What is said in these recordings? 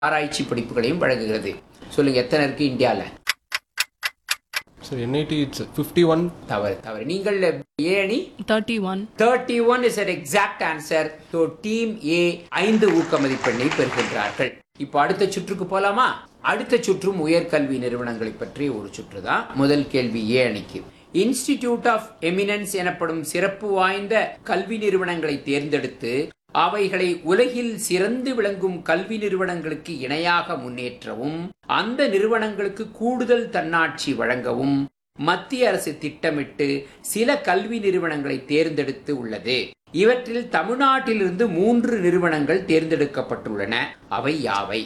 ஆராய்ச்சி படிப்புகளையும் வழங்குகிறது சொல்லுங்க எத்தனை இருக்கு இந்தியாவில் So NIT it's 51. தவறு தவறு நீங்கள் ஏ அணி 31 thirty one is an exact answer so team A ஐந்து ஊக்க மதிப்பெண்ணை பெறுகின்றார்கள் இப்போ அடுத்த சுற்றுக்கு போலாமா அடுத்த சுற்றும் உயர்கல்வி நிறுவனங்களை பற்றி ஒரு சுற்று தான் முதல் கேள்வி ஏ அணிக்கு இன்ஸ்டிடியூட் ஆஃப் எமினன்ஸ் எனப்படும் சிறப்பு வாய்ந்த கல்வி நிறுவனங்களை தேர்ந்தெடுத்து அவைகளை உலகில் சிறந்து விளங்கும் கல்வி நிறுவனங்களுக்கு இணையாக முன்னேற்றவும் அந்த நிறுவனங்களுக்கு கூடுதல் தன்னாட்சி வழங்கவும் மத்திய அரசு திட்டமிட்டு சில கல்வி நிறுவனங்களை தேர்ந்தெடுத்து உள்ளது இவற்றில் தமிழ்நாட்டிலிருந்து மூன்று நிறுவனங்கள் தேர்ந்தெடுக்கப்பட்டுள்ளன அவை யாவை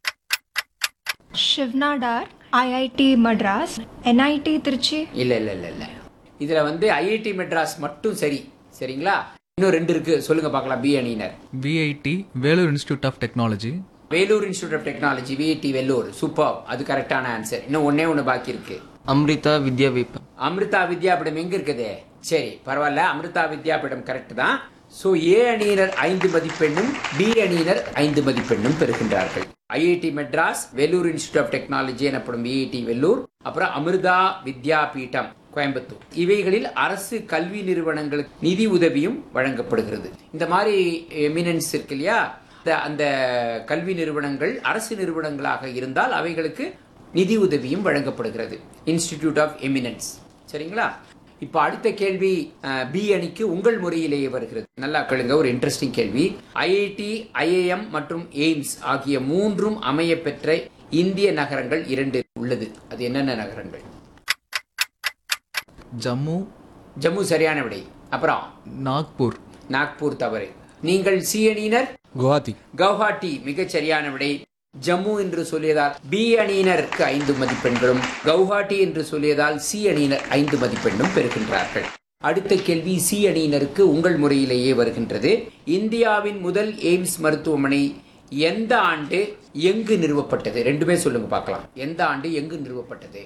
Shiv Nadar I I T Madras N I T Trichy இல்ல இல்ல இல்ல இல்ல இதுல வந்து ஐஐடி மெட்ராஸ் மட்டும் சரி சரிங்களா இன்னும் ரெண்டு இருக்கு சொல்லுங்க பார்க்கலாம் பி அணியினர் VIT Vellore institute of technology Vellore institute of technology VIT Vellore super அது கரெக்டான ஆன்சர் இன்னும் ஒன்னே ஒன்று பாக்கி இருக்கு அம்ரிதா வித்யாபீடம் அமிர்தா வித்யாபீடம் எங்க இருக்குது சரி பரவாயில்ல அமிர்தா வித்யாபீடம் கரெக்ட் தான் சோ ஏ அணியினர் ஐந்து மதிப்பெண்ணும் பி அணியினர் ஐந்து மதிப்பெண்ணும் பெறுகின்றார்கள் IIT Madras Vellore institute of technology எனப்படும் விஐடி வெல்லூர் அப்புறம் அமிர்தா வித்யாபீடம் கோயம்புத்தூர் இவைகளில் அரசு கல்வி நிறுவனங்களுக்கு நிதி உதவியும் வழங்கப்படுகிறது இந்த மாதிரி எமினன்ஸ் இருக்கு இல்லையா இந்த- அந்த கல்வி நிறுவனங்கள் அரசு நிறுவனங்களாக இருந்தால் அவைகளுக்கு நிதி உதவியும் வழங்கப்படுகிறது இன்ஸ்டிடியூட் ஆஃப் எமினன்ஸ் சரிங்களா இப்போ அடுத்த கேள்வி பி அணிக்கு உங்கள் முறையிலேயே வருகிறது நல்லா கேளுங்க ஒரு இன்ட்ரெஸ்டிங் கேள்வி ஐஐடி ஐஏஎம் மற்றும் எய்ம்ஸ் ஆகிய மூன்றும் அமைய பெற்ற இந்திய நகரங்கள் இரண்டு உள்ளது அது என்னென்ன நகரங்கள் ஜம்மு ஜம்மு சரியான விடை அப்புறம் நாக்பூர் நாக்பூர் தவறு நீங்கள் சி அணியினர் Guwahati. கவுஹாட்டி மிகச் சரியான விடை ஜம்மு என்று சொல்லியதால் பி அணியினருக்கு ஐந்து மதிப்பெண்களும் கவுஹாட்டி என்று சொல்லியதால் சி அணியினர் ஐந்து மதிப்பெண்ணும் பெறுகின்றார்கள் அடுத்த கேள்வி சி அணியினருக்கு உங்கள் முறையிலேயே வருகின்றது இந்தியாவின் முதல் எய்ம்ஸ் மருத்துவமனை எந்த ஆண்டு எங்கு நிறுவப்பட்டது ரெண்டுமே சொல்லுங்க பார்க்கலாம் எந்த ஆண்டு எங்கு நிறுவப்பட்டது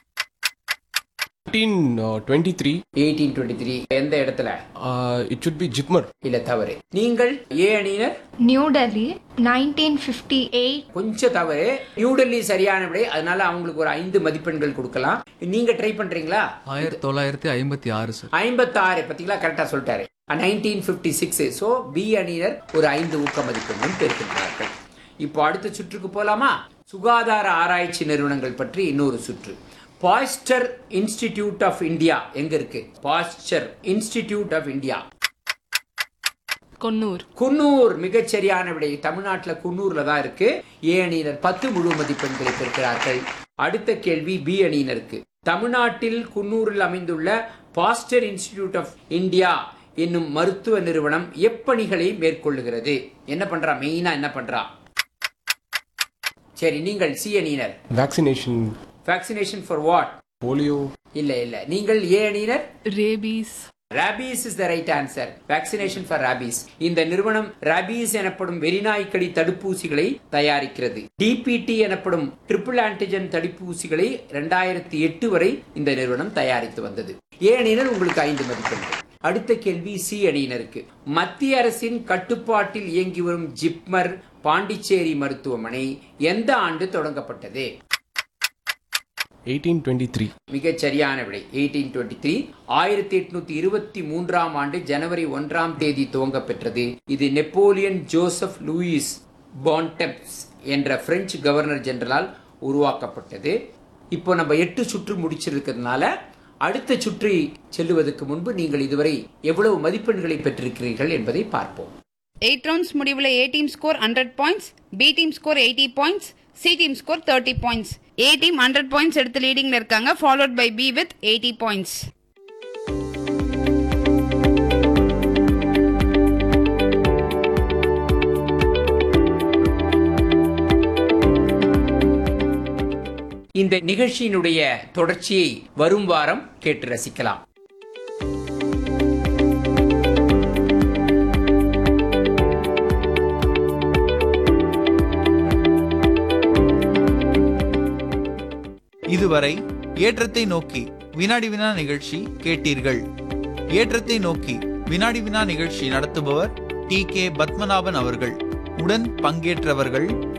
1923. எயிட்டீன் டுவெண்ட்டி த்ரீ எந்த இடத்துல Uh, it should be Jipmer. இல்ல தவறு நீங்கள் ஏ அணியினர் New Delhi nineteen fifty eight கொஞ்சம் தவறு நியூ டெல்லி சரியான விடை அதனால அவங்களுக்கு ஒரு ஐந்து மதிப்பெண்கள் கொடுக்கலாம் நீங்க ட்ரை பண்றீங்களா ஆயிரத்தி தொள்ளாயிரத்தி ஐம்பத்தி ஆறு சார் ஐம்பத்தாறு பத்தீங்களா கரெக்டா சொல்லிட்டாரு nineteen fifty six so B அணியினர் ஒரு ஐந்து ஊக்க மதிப்பெண்ணும் பெறுகின்றார்கள் இப்போ அடுத்த சுற்றுக்கு போலாமா சுகாதார ஆராய்ச்சி நிறுவனங்கள் பற்றி இன்னொரு சுற்று பாய்ஸ்டர் இன்ஸ்டிடியூட் ஆஃப் இந்தியா எங்க இருக்கு Pasteur institute of India Coonoor Coonoor மிகச் சரியான விடை தமிழ்நாட்டில் குன்னூர்ல தான் இருக்கு ஏ அணியினர் பத்து முழு மதிப்பெண்களை பெறுகிறார்கள் அடுத்த கேள்வி பி அணியினருக்கு தமிழ்நாட்டில் குன்னூரில் அமைந்துள்ள பாஸ்டர் இன்ஸ்டிடியூட் ஆஃப் இந்தியா என்னும் மருத்துவ நிறுவனம் எப்பணிகளை மேற்கொள்ளுகிறது என்ன பண்றா மெயினா என்ன பண்றா சரி நீங்கள் சி அணியினர் Vaccination. Vaccination for what Polio. இல்ல இல்ல நீங்கள் ஏ அணியினர் rabies rabies is the right answer vaccination for rabies இந்த நிறுவனம் ராபீஸ் எனப்படும் வெறிநாய்க்கடி தடுப்பூசிகளை தயாரிக்கிறது டிபிடி எனப்படும் ட்ரிபிள் ஆன்டிஜன் தடுப்பூசிகளை இரண்டாயிரத்தி எட்டு வரை இந்த நிறுவனம் தயாரித்து வந்தது ஏ அணியினர் உங்களுக்கு ஐந்து மதிப்பெண்கள் அடுத்த கேள்வி சி அணியினருக்கு மத்திய அரசின் கட்டுப்பாட்டில் இயங்கி வரும் ஜிப்மர் பாண்டிச்சேரி மருத்துவமனை எந்த ஆண்டு தொடங்கப்பட்டது 1823. மிகச் சரியான விடை எயிட்டீன் டுவெண்ட்டி த்ரீ ஆயிரத்தி எட்நூத்தி இருபத்தி மூன்றாம் ஆண்டு ஜனவரி ஒன்றாம் தேதி துவங்க பெற்றது இது நெப்போலியன் ஜோசப் லூயிஸ் பான்டெப்ஸ் என்ற பிரெஞ்சு கவர்னர் ஜெனரலால் உருவாக்கப்பட்டது இப்போ நம்ம எட்டு சுற்று முடிச்சிருக்கிறதுனால அடுத்த சுற்றி செல்லுவதற்கு முன்பு நீங்கள் இதுவரை எவ்வளவு மதிப்பெண்களை பெற்றிருக்கிறீர்கள் என்பதை பார்ப்போம் எயிட் ரவுண்ட்ஸ் முடிவில் A team score hundred points B team score eighty points C team score thirty points A team hundred points எடுத்து லீடிங்ல இருக்காங்க followed by B with eighty points இந்த நிகழ்ச்சியினுடைய தொடர்ச்சியை வரும் வாரம் கேட்டு ரசிக்கலாம் இதுவரை ஏற்றத்தை நோக்கி வினாடி வினா நிகழ்ச்சி கேட்டீர்கள் ஏற்றத்தை நோக்கி வினாடி வினா நிகழ்ச்சி நடத்துபவர் டி கே பத்மநாபன் அவர்கள் உடன் பங்கேற்றவர்கள்